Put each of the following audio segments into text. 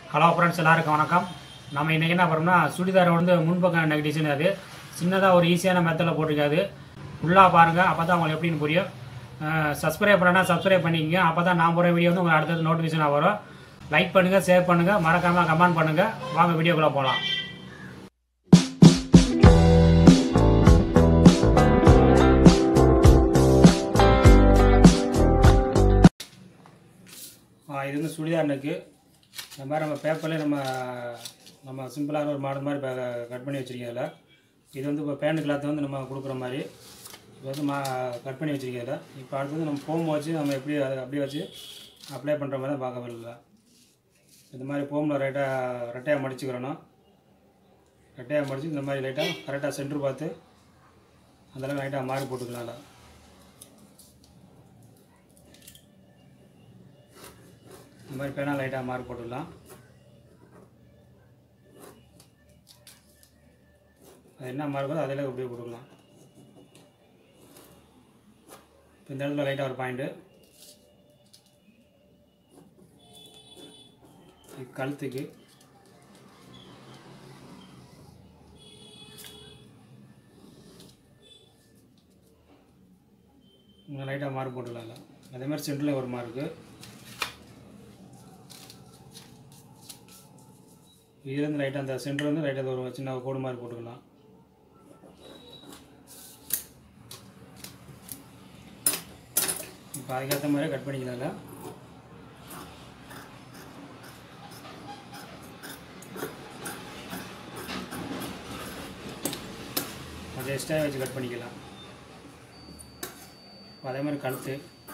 hello friends எல்லாருக்கும் வணக்கம் நம்ம இன்றைக்கி என்ன பண்ணுறோம்னா சுடிதார் வந்து முன்பக்கம் நெக் டிசைன் அது சின்னதாக ஒரு ஈஸியான மெத்தடில் போட்டிருக்காது ஃபுல்லாக பாருங்கள் அப்போ தான் உங்களுக்கு எப்படின்னு புரியும் சப்ஸ்கிரைப் பண்ணனா சப்ஸ்கிரைப் பண்ணிக்கங்க அப்போ தான் நான் போகிற வீடியோ வந்து உங்களுக்கு அடுத்தது நோட்டிஃபிகேஷனாக வரும் லைக் பண்ணுங்கள் ஷேர் பண்ணுங்கள் மறக்காமல் கமெண்ட் பண்ணுங்கள் வாங்க வீடியோக்குள்ளே போகலாம் ஆ, இது வந்து சுடிதார் நெக்கு இந்த மாதிரி நம்ம பேப்பர்லேயே நம்ம நம்ம சிம்பிளான ஒரு மாடல் மாதிரி கட் பண்ணி வச்சுருக்கேன் அதில் இது வந்து இப்போ பேண்ட் கிளாத் வந்து நம்ம கொடுக்குற மாதிரி இப்போ வந்து மா கட் பண்ணி வச்சுருக்கேன் அதில் இப்போ அடுத்தது நம்ம ஃபோம் வச்சு நம்ம எப்படி அதை அப்படியே வச்சு அப்ளை பண்ணுற மாதிரி தான் பார்க்க வரல இந்த மாதிரி ஃபோமில் ரைட்டாக ரெட்டையாக மடிச்சுக்கிறணும் ரெட்டையாக மடித்து இந்த மாதிரி லைட்டாக கரெக்டாக சென்டர் பார்த்து அதெல்லாம் லைட்டாக மாறி போட்டுக்கலாம் அதில் இந்த மாதிரி பேனா லைட்டாக மார்க் போட்டுடலாம் அது என்ன மார்க்கோ அதில் அப்படியே போட்டுக்கலாம் இப்போ இந்த இடத்துல லைட்டாக ஒரு பாயிண்ட்டு கழுத்துக்கு இங்கே லைட்டாக மார்க் போட்டுடலாம்ல அதே மாதிரி சென்டரில் ஒரு மார்க்கு இதுலேருந்து லைட்டாக அந்த சென்டர் வந்து லைட்டாக ஒரு சின்ன கோடு மாதிரி போட்டுக்கலாம் இப்போ அதுக்கேற்ற மாதிரியே கட் பண்ணிக்கலாம்ல அதை எக்ஸ்ட்ரா வச்சு கட் பண்ணிக்கலாம் இப்போ அதே மாதிரி கழுத்து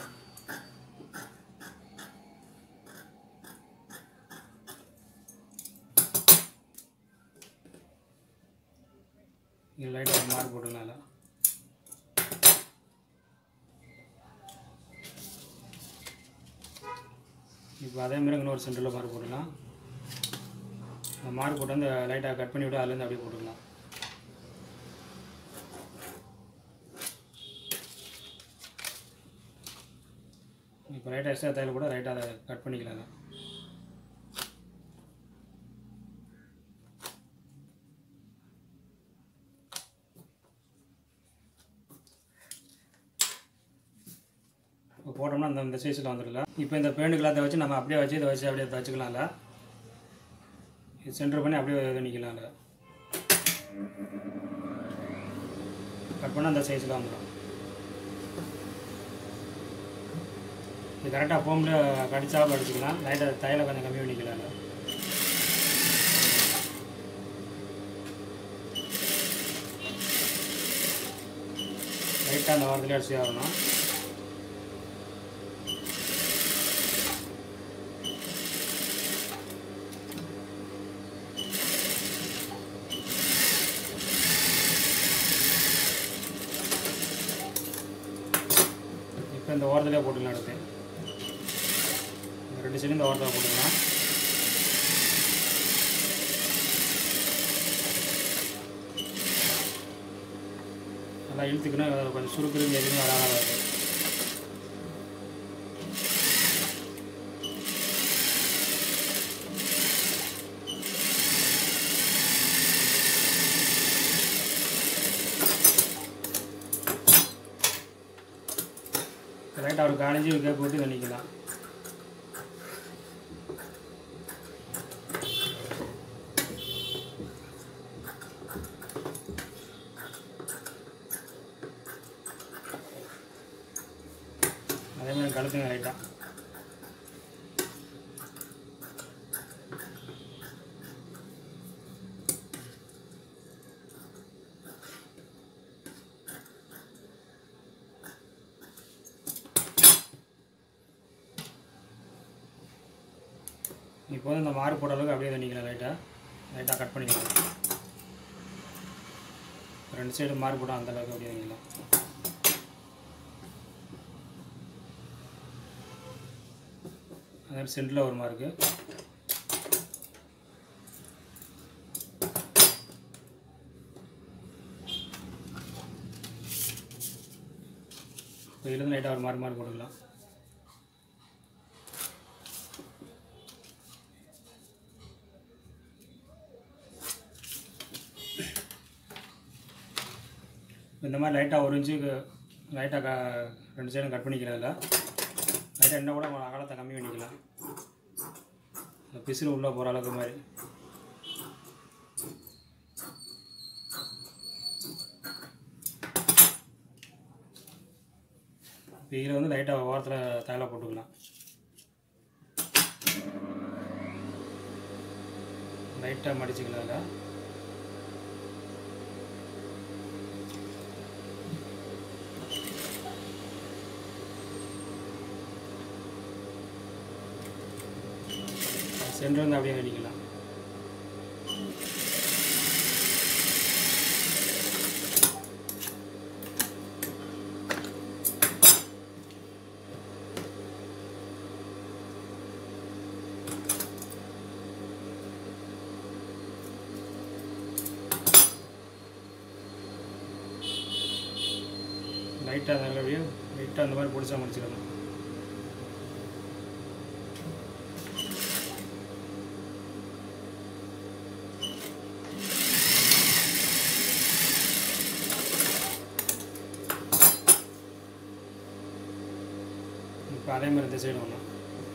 இது லைட்டாக ஒரு மார்க் போட்டுக்கலாம் இப்போ அதே மாதிரி இன்னொரு சென்டரில் மார்க் போட்டுக்கலாம் அந்த மார்க் போட்டு வந்து லைட்டாக கட் பண்ணி விட்டு அதுலேருந்து அப்படியே போட்டுக்கலாம் இப்போ ரைட்டாக எக்ஸ்ட்ரா தையல் கூட ரைட்டாக அதை கட் பண்ணிக்கலாம் இப்போ போட்டோம்னா அந்த இந்த சைஸில் வந்துடல இப்போ இந்த பேண்ட் கிளாத்தை வச்சு நம்ம அப்படியே வச்சு இதை வச்சு அப்படியே தச்சுக்கலாம்ல இது சென்டர் பண்ணி அப்படியே இது நிற்கலாம்ல கட் பண்ணால் அந்த சைஸில் வந்துடும் இது கரெக்டாக ஃபோமில் கடிச்சாலும் அடிச்சுக்கலாம் லைட்டாக தையலை கொஞ்சம் கம்மி பண்ணிக்கலாம்ல லைட்டாக அந்த வாரத்துலேயே அடிச்சு வரணும் இப்போ இந்த ஓரத்துலேயே போட்டுக்கலாம் அடுத்து இந்த ரெண்டு சைடும் இந்த ஓரத்தில் போட்டுக்கலாம் நல்லா இழுத்துக்கணும் அதில் கொஞ்சம் சுருக்குறது எதுவுமே வராத அளவுக்கு ரைட்டாக ஒரு காலேஜ் கேப் போட்டு இதை நிற்கலாம் அதே மாதிரி கழுத்துங்க ரைட்டாக இப்போ வந்து இந்த மாறு போட்ட அளவுக்கு அப்படியே தண்ணிக்கலாம் லைட்டாக லைட்டாக கட் பண்ணிக்கலாம் ரெண்டு சைடு மாறு போட்டால் அந்த அளவுக்கு அப்படியே தண்ணிக்கலாம் அதே சென்டரில் ஒரு மார்க்கு இப்போ இதுலேருந்து லைட்டாக ஒரு மார்க் மார்க் போட்டுக்கலாம் இந்த மாதிரி லைட்டாக ஒரு இன்ச்சுக்கு லைட்டாக க ரெண்டு சைடும் கட் பண்ணிக்கிறேன் அதில் லைட்டாக இன்னும் கூட அகலத்தை கம்மி பண்ணிக்கலாம் இந்த பிசிறு உள்ளே போகிற அளவுக்கு மாதிரி இப்போ இதில் வந்து லைட்டாக ஓரத்தில் தையலாக போட்டுக்கலாம் லைட்டாக மடிச்சுக்கலாம் அதில் சென்டர் வந்து அப்படியே வெடிக்கலாம் லைட்டாக அதில் அப்படியே லைட்டாக அந்த மாதிரி பிடிச்சா முடிச்சிடணும் இப்போ அதே மாதிரி இந்த சைடு ஒன்று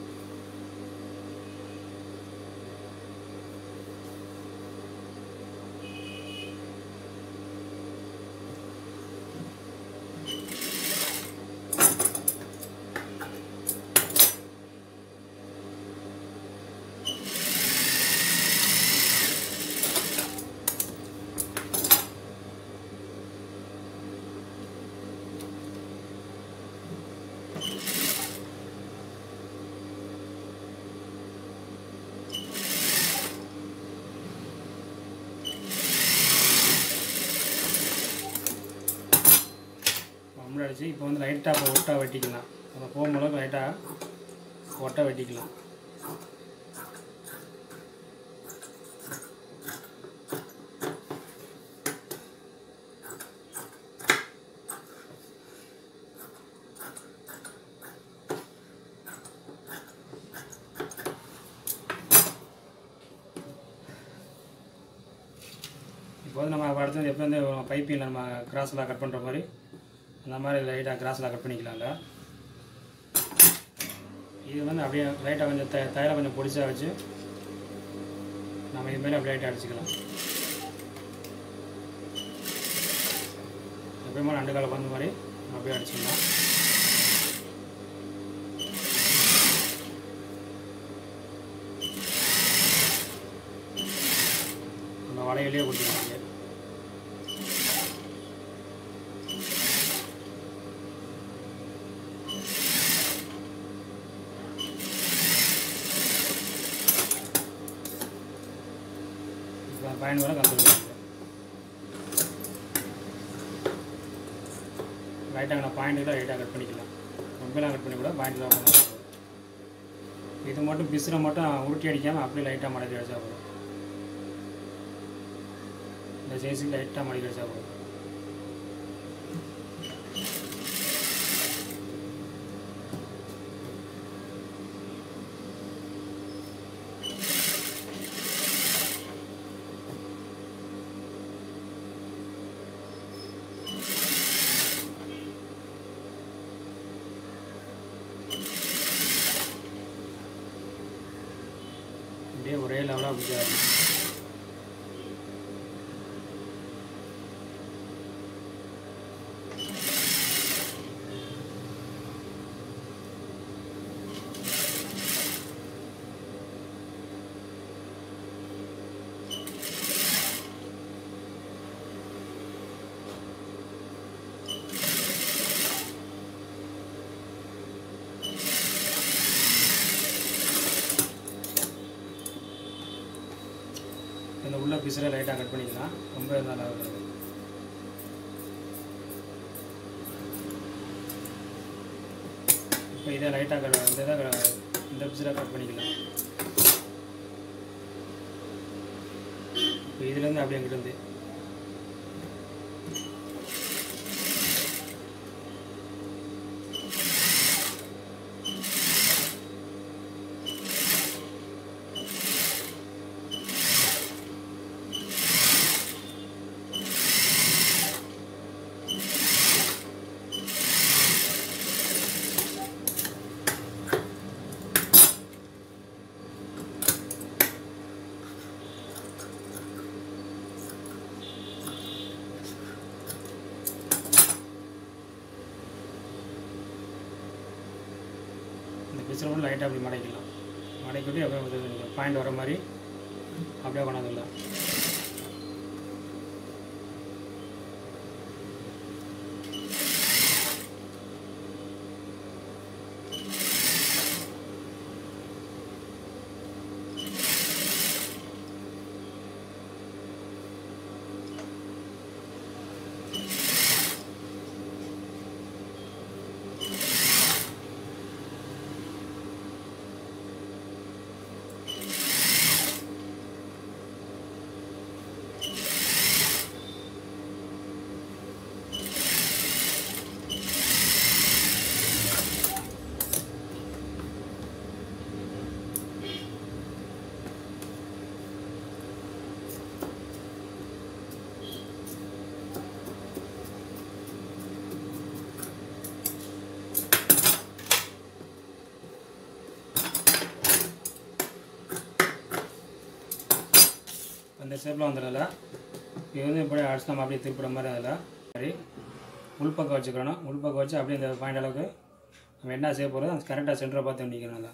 அம்மளை அடிச்சு இப்போ வந்து லைட்டாக இப்போ ஒட்டா வெட்டிக்கலாம் அந்த போகும்போது லைட்டாக ஒட்டை வெட்டிக்கலாம் இப்போ வந்து நம்ம அடுத்தது எப்போ வந்து பைப்பில் நம்ம கிராஸ்லாம் கட் பண்ணுற மாதிரி அந்த மாதிரி லைட்டாக கிராஸ்லாம் கட் பண்ணிக்கலாம்ல இது வந்து அப்படியே லைட்டாக கொஞ்சம் த தையலை கொஞ்சம் பொடிச்சா வச்சு நம்ம இது மாதிரி அப்படியே லைட்டாக அடிச்சுக்கலாம் எப்பயுமே ரெண்டு கால பந்து மாதிரி அப்படியே அடிச்சுக்கலாம் நம்ம வளையிலே கொடுத்துக்கலாம் அப்படியே இப்போ பயன் வர கற்றுக்கலாம் லைட்டாக நான் பாயிண்ட்டு லைட்டாக கட் பண்ணிக்கலாம் ரொம்பலாம் கட் பண்ணி கூட பாயிண்ட் தான் பண்ண இது மட்டும் பிசுரை மட்டும் உருட்டி அடிக்காமல் அப்படியே லைட்டாக மடக்கி அடிச்சா போதும் இந்த சைஸுக்கு லைட்டாக மடக்கி அடிச்சா போதும் அப்படியே ஒரே லெவலாக பிடிச்சாரு இந்த உள்ள பீஸில் லைட்டாக கட் பண்ணிக்கலாம் ரொம்ப நல்லா இருக்கும் இப்போ இதை லைட்டாக கட் இந்த இதை க- இந்த பீஸில் கட் பண்ணிக்கலாம் இப்போ இதுலேருந்து அப்படியே அங்கிட்டு பீஸில் மட்டும் லைட்டாக அப்படி மடக்கிடலாம் மடக்கிட்டு அப்படியே பாயிண்ட் வர மாதிரி அப்படியே கொண்டாந்துடலாம் அந்த ஷேப்பில் வந்துடல இது வந்து இப்படி அடிச்சு நம்ம அப்படியே திருப்புற மாதிரி அதில் மாதிரி உள்பக்கம் வச்சுக்கிறணும் உள்பக்கம் வச்சு அப்படியே இந்த பாயிண்ட் அளவுக்கு நம்ம என்ன செய்ய போகிறோம் அது கரெக்டாக சென்டரை பார்த்து நிற்கணும் அதில்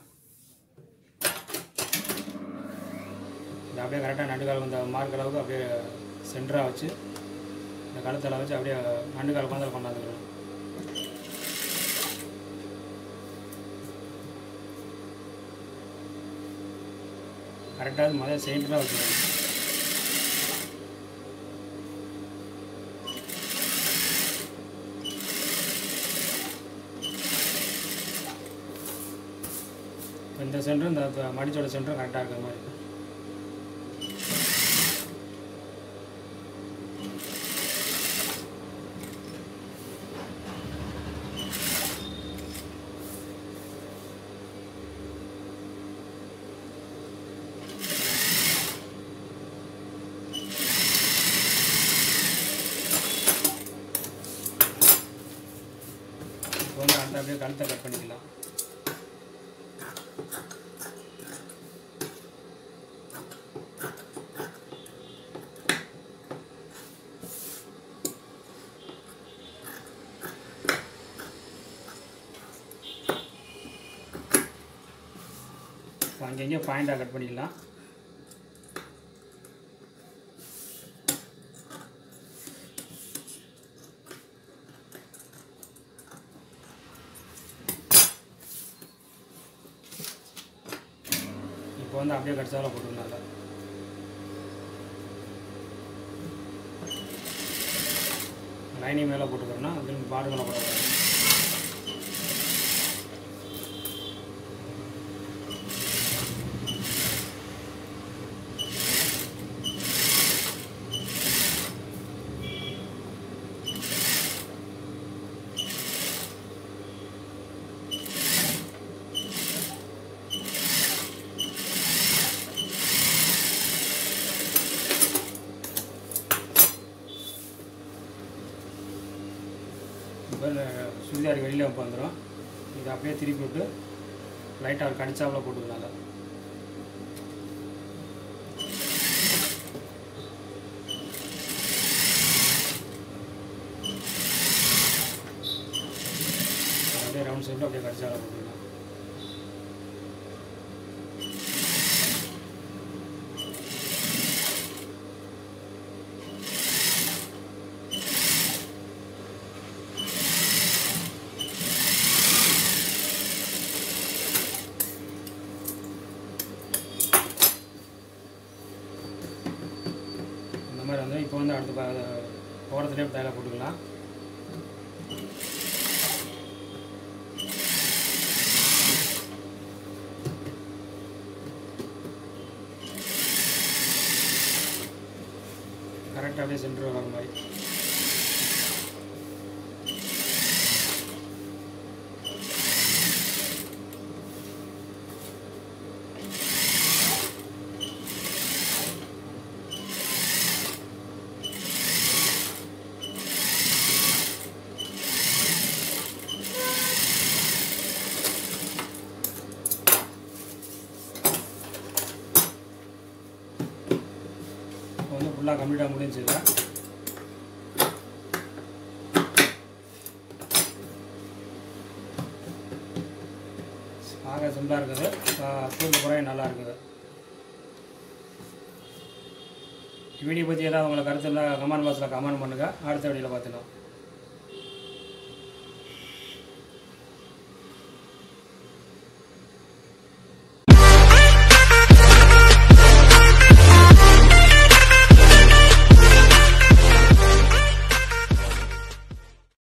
இது அப்படியே கரெக்டாக நடுக்கால் இந்த மார்க் அளவுக்கு அப்படியே சென்டராக வச்சு இந்த கழுத்தில் வச்சு அப்படியே நண்டுக்கால் கொண்டாந்து கொண்டாந்துக்கிறோம் கரெக்டாக முதல்ல சென்டராக வச்சுக்கணும் இந்த சென்டரும் இந்த இப்ப மடிச்சோட சென்டரும் கரெக்டாக இருக்கிற மாதிரி இப்போ வந்து அடுத்த அப்படியே கழுத்தை கட் பண்ணிக்கலாம் இப்போ அங்கங்கே பாயிண்டாக கட் பண்ணிக்கலாம் இப்போ வந்து அப்படியே கடிச்சாலும் போட்டுக்கலாம் அதில் லைனிங் மேலே போட்டுக்கிறோன்னா திரும்பி பாடு மேலே போடக்கூடாது இப்போ சுடிதார் வெளியில் வந்துடும் இதை அப்படியே திருப்பி விட்டு லைட்டாக ஒரு கடிச்சாவில் போட்டுக்கலாம் அதை அப்படியே ரவுண்ட் ஷேப்பில் அப்படியே கடிச்சாவில் போட்டுக்கலாம் இந்த மாதிரி வந்து இப்போ வந்து அடுத்து பா- ஓரத்துலேயே தையலை போட்டுக்கலாம் கரெக்டாக அப்படியே சென்டர் வர மாதிரி இப்போ வந்து ஃபுல்லாக கம்ப்ளீட்டாக முடிஞ்சுதா ஆக சிம்பிளாக இருக்குது தூள் குறையும் நல்லா இருக்குது வீடியோ பற்றி ஏதாவது உங்களுக்கு கருத்து இருந்தால் கமெண்ட் பாக்ஸில் கமெண்ட் பண்ணுங்கள் அடுத்த வீடியோவில் பார்த்துக்கலாம்